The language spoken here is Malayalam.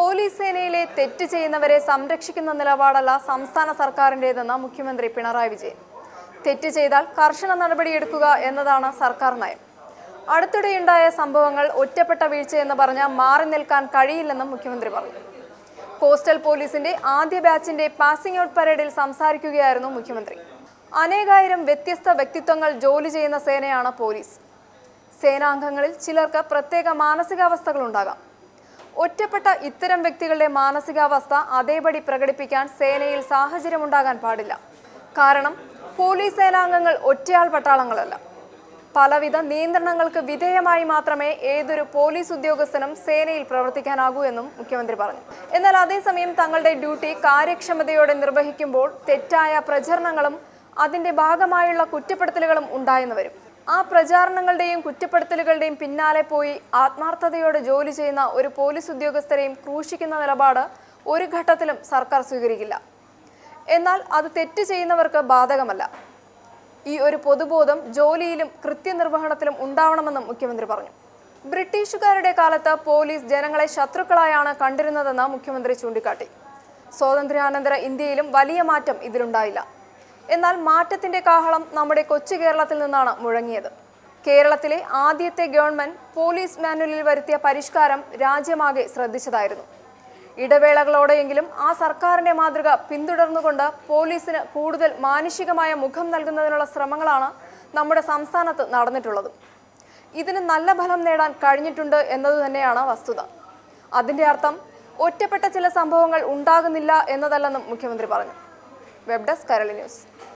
പോലീസ് സേനയിലെ തെറ്റ് ചെയ്യുന്നവരെ സംരക്ഷിക്കുന്ന നിലപാടല്ല സംസ്ഥാന സർക്കാരിൻ്റെതെന്ന് മുഖ്യമന്ത്രി പിണറായി വിജയൻ തെറ്റ് ചെയ്താൽ കർശന നടപടിയെടുക്കുക എന്നതാണ് സർക്കാർ നയം അടുത്തിടെയുണ്ടായ സംഭവങ്ങൾ ഒറ്റപ്പെട്ട വീഴ്ചയെന്ന് പറഞ്ഞ് മാറി നിൽക്കാൻ കഴിയില്ലെന്നും മുഖ്യമന്ത്രി പറഞ്ഞു കോസ്റ്റൽ പോലീസിന്റെ ആദ്യ ബാച്ചിന്റെ പാസിംഗ് ഔട്ട് പരേഡിൽ സംസാരിക്കുകയായിരുന്നു മുഖ്യമന്ത്രി അനേകായിരം വ്യത്യസ്ത വ്യക്തിത്വങ്ങൾ ജോലി ചെയ്യുന്ന സേനയാണ് പോലീസ് സേനാംഗങ്ങളിൽ ചിലർക്ക് പ്രത്യേക മാനസികാവസ്ഥകളുണ്ടാകാം ഒറ്റപ്പെട്ട ഇത്തരം വ്യക്തികളുടെ മാനസികാവസ്ഥ അതേപടി പ്രകടിപ്പിക്കാൻ സേനയിൽ സാഹചര്യമുണ്ടാകാൻ പാടില്ല കാരണം പോലീസ് സേനാംഗങ്ങൾ ഒറ്റയാൾ പട്ടാളങ്ങളല്ല പലവിധ നിയന്ത്രണങ്ങൾക്ക് വിധേയമായി മാത്രമേ ഏതൊരു പോലീസ് ഉദ്യോഗസ്ഥനും സേനയിൽ പ്രവർത്തിക്കാനാകൂ എന്നും മുഖ്യമന്ത്രി പറഞ്ഞു എന്നാൽ അതേസമയം തങ്ങളുടെ ഡ്യൂട്ടി കാര്യക്ഷമതയോടെ നിർവഹിക്കുമ്പോൾ തെറ്റായ പ്രചരണങ്ങളും അതിന്റെ ഭാഗമായുള്ള കുറ്റപ്പെടുത്തലുകളും ഉണ്ടായെന്ന് വരും ആ പ്രചാരണങ്ങളുടെയും കുറ്റപ്പെടുത്തലുകളുടെയും പിന്നാലെ പോയി ആത്മാർത്ഥതയോടെ ജോലി ചെയ്യുന്ന ഒരു പോലീസ് ഉദ്യോഗസ്ഥരെയും ക്രൂശിക്കുന്ന നിലപാട് ഒരു ഘട്ടത്തിലും സർക്കാർ സ്വീകരിക്കില്ല എന്നാൽ അത് തെറ്റ് ചെയ്യുന്നവർക്ക് ബാധകമല്ല ഈ ഒരു പൊതുബോധം ജോലിയിലും കൃത്യനിർവഹണത്തിലും ഉണ്ടാവണമെന്നും മുഖ്യമന്ത്രി പറഞ്ഞു ബ്രിട്ടീഷുകാരുടെ കാലത്ത് പോലീസ് ജനങ്ങളെ ശത്രുക്കളായാണ് കണ്ടിരുന്നതെന്ന് മുഖ്യമന്ത്രി ചൂണ്ടിക്കാട്ടി സ്വാതന്ത്ര്യാനന്തര ഇന്ത്യയിലും വലിയ മാറ്റം ഇതിലുണ്ടായില്ല എന്നാൽ മാറ്റത്തിന്റെ കാഹളം നമ്മുടെ കൊച്ചു കേരളത്തിൽ നിന്നാണ് മുഴങ്ങിയത് കേരളത്തിലെ ആദ്യത്തെ ഗവൺമെന്റ് പോലീസ് മാനുവലിൽ വരുത്തിയ പരിഷ്കാരം രാജ്യമാകെ ശ്രദ്ധിച്ചതായിരുന്നു ഇടവേളകളോടെയെങ്കിലും ആ സർക്കാരിന്റെ മാതൃക പിന്തുടർന്നുകൊണ്ട് പോലീസിന് കൂടുതൽ മാനുഷികമായ മുഖം നൽകുന്നതിനുള്ള ശ്രമങ്ങളാണ് നമ്മുടെ സംസ്ഥാനത്ത് നടന്നിട്ടുള്ളത് ഇതിന് നല്ല ഫലം നേടാൻ കഴിഞ്ഞിട്ടുണ്ട് എന്നത് തന്നെയാണ് വസ്തുത അതിന്റെ അർത്ഥം ഒറ്റപ്പെട്ട ചില സംഭവങ്ങൾ ഉണ്ടാകുന്നില്ല എന്നതല്ലെന്നും മുഖ്യമന്ത്രി പറഞ്ഞു വെബ് ഡെസ്ക് കരളി ന്യൂസ്